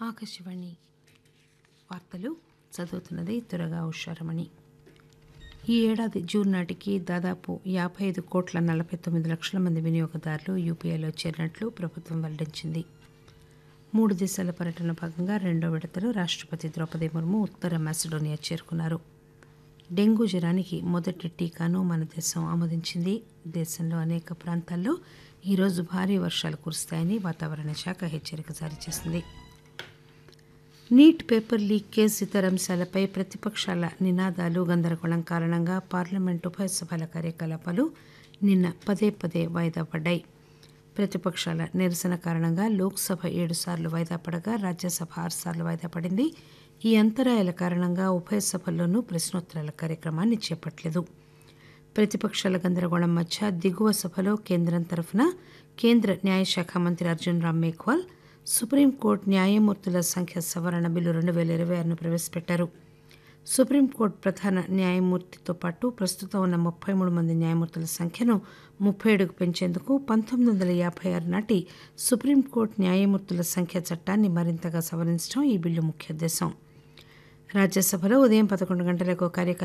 ఆకాశవాణి వార్తలు చదువుతున్నది త్వరగా ఉషారమణి ఈ ఏడాది జూన్ నాటికి దాదాపు యాభై ఐదు కోట్ల నలభై తొమ్మిది లక్షల మంది వినియోగదారులు యూపీఐలో చేరినట్లు ప్రభుత్వం వెల్లడించింది మూడు దేశాల పర్యటన భాగంగా రెండో విడతలో రాష్టపతి ద్రౌపది ముర్ము ఉత్తర మాసిడోనియా చేరుకున్నారు డెంగూ జ్వరానికి మొదటి టీకాను మన దేశం ఆమోదించింది దేశంలో అనేక ప్రాంతాల్లో ఈరోజు భారీ వర్షాలు కురుస్తాయని వాతావరణ శాఖ హెచ్చరిక జారీ చేసింది నీట్ పేపర్ లీక్ కేసు ఇతర అంశాలపై ప్రతిపక్షాల నినాదాలు గందరగోళం కారణంగా పార్లమెంటు ఉభయ సభల కార్యకలాపాలు నిన్న పదే పదే వాయిదా పడ్డాయి ప్రతిపక్షాల నిరసన కారణంగా లోక్సభ ఏడు సార్లు వాయిదా పడగా రాజ్యసభ ఆరు సార్లు వాయిదా పడింది ఈ అంతరాయాల కారణంగా ఉభయ సభల్లోనూ ప్రశ్నోత్తరాల కార్యక్రమాన్ని చేపట్టలేదు ప్రతిపక్షాల గందరగోళం మధ్య దిగువ సభలో కేంద్రం తరఫున కేంద్ర న్యాయశాఖ మంత్రి అర్జున్ రామ్ మేఘ్వాల్ సుప్రీంకోర్టు న్యాయమూర్తుల సంఖ్య సవరణ బిల్లు రెండు వేల ఇరవై ఆరును ప్రవేశపెట్టారు సుప్రీంకోర్టు ప్రధాన న్యాయమూర్తితో పాటు ప్రస్తుతం ఉన్న ముప్పై మూడు మంది న్యాయమూర్తుల సంఖ్యను ముప్పై ఏడుకు పెంచేందుకు పంతొమ్మిది వందల యాభై ఆరు నాటి సుప్రీంకోర్టు న్యాయమూర్తుల సంఖ్య చట్టాన్ని మరింతగా సవరించడం ఈ బిల్లు ముఖ్య ఉద్దేశం రాజ్యసభలో ఉదయం పదకొండు గంటలకు కార్యక్రమం